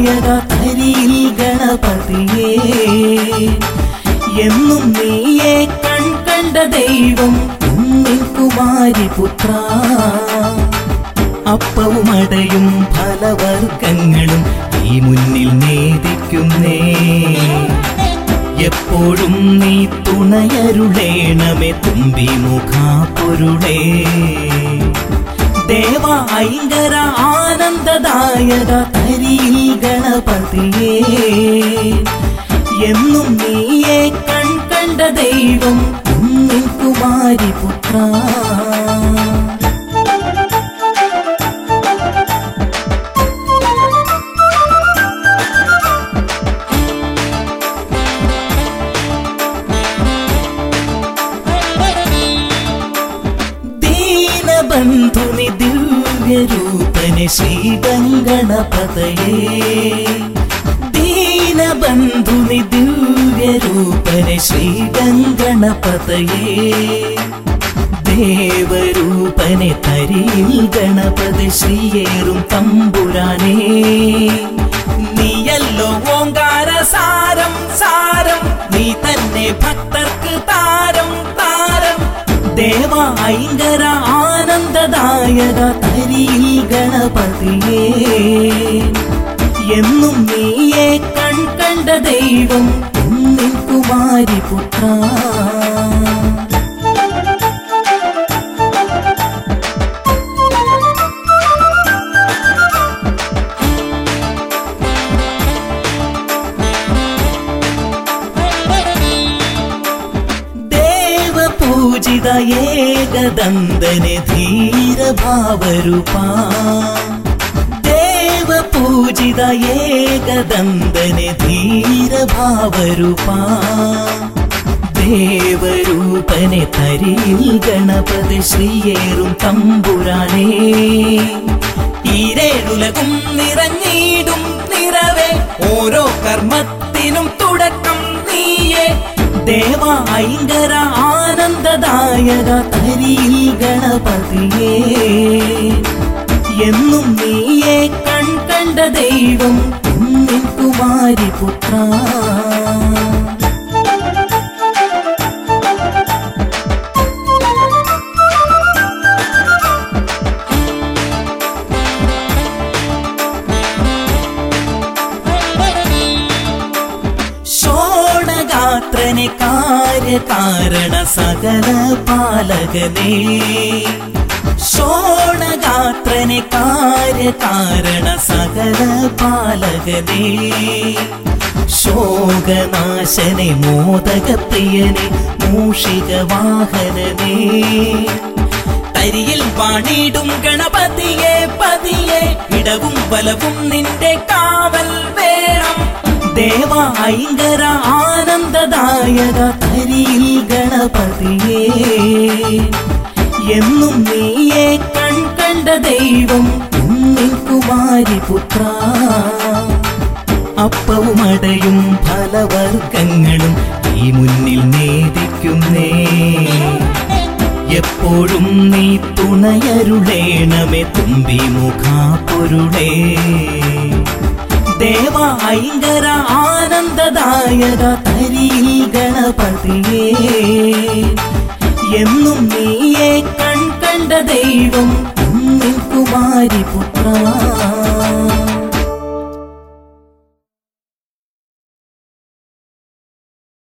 ആനന്ദദായക തരിയിൽ ഗണപതിയേ എന്നും നീയെ കൺ കണ്ട ദൈവം കുന്നിൻ കുമാരി പുത്ര അപ്പവുമടയും ഫലവർഗങ്ങളും ഈ മുന്നിൽ നേദിക്കുന്നേ എപ്പോഴും നീ തുണയരുളേണമേ തുമ്പി മുഖാപൊരുളേ ദേവ ഐങ്കര ആനന്ദദായക തരിയിൽ ഗണപതിയേ എന്നും നീയെ കൺ കണ്ട ദൈവം കുന്നിൻ കുമാരി പുത്ര ദീനബന്ധുനി ദിവ്യരൂപനെ ശ്രീഗംഗണപതയേ ദീനബന്ധുനി ദിവ്യരൂപനെ ശ്രീഗംഗണപതയേ ദേവരൂപനെ തരിയിൽ ഗണപതി ശ്രീയേറും തമ്പുരാനേ നീയല്ലോ ഓങ്കാര സാരം സാരം നീ തന്നെ ഭക്തർക്ക് താരം താരം ദേവ ഐങ്കര ആനന്ദദായക തരിയിൽ ഗണപതിയേ എന്നും നീയെ കൺ കണ്ട ദൈവം കുന്നിൻ കുമാരി പുത്ര ദേവപൂജിത ഏകദന്തനെ ധീരഭാവരൂപാ ദേവപൂജിത ഏകദന്തനെ ധീരഭാവരൂപാ ദേവരൂപനെ തരിയിൽ ഗണപതി ശ്രീയേറും തമ്പുരാനേ ഈരേഴുലകും നിറഞ്ഞിടും നിറവേ ഓരോ കർമ്മത്തിനും തുടക്കം നീയേ ദേവ ഐങ്കര ആനന്ദദായക തരിയിൽ ഗണപതിയേ എന്നും നീയെ കൺ കണ്ട ദൈവം കുന്നിൻ കുമാരി പുത്ര ഷോണഗാത്രനെ കാര്യകാരണ സകല പാലകനേ ഷോണഗാത്രനെ കാര്യകാരണ സകല പാലകനേ ശോകനാശനെ മോദകപ്രിയനെ മൂഷിക വാഹനനേ തരിയിൽ വാണിടും ഗണപതിയെ പതിയെ ഇടവും വലവും നിന്റെ കാവൽ വേണം ദേവ ഐങ്കര ആനന്ദദായക തരിയിൽ ഗണപതിയേ എന്നും നീയെ കൺ കണ്ട ദൈവം കുന്നിൻ കുമാരി പുത്ര അപ്പവുമടയും ഫലവർഗങ്ങളും ഈ മുന്നിൽ നേദിക്കുന്നേ എപ്പോഴും നീ തുണയരുളേണമേ തുമ്പി മുഖാപൊരുളേ ദേവ ഐങ്കര ആനന്ദദായക തരിയിൽ ഗണപതിയേ എന്നും നീയെ കൺ കണ്ട ദൈവം കുന്നിൻ കുമാരി പുത്ര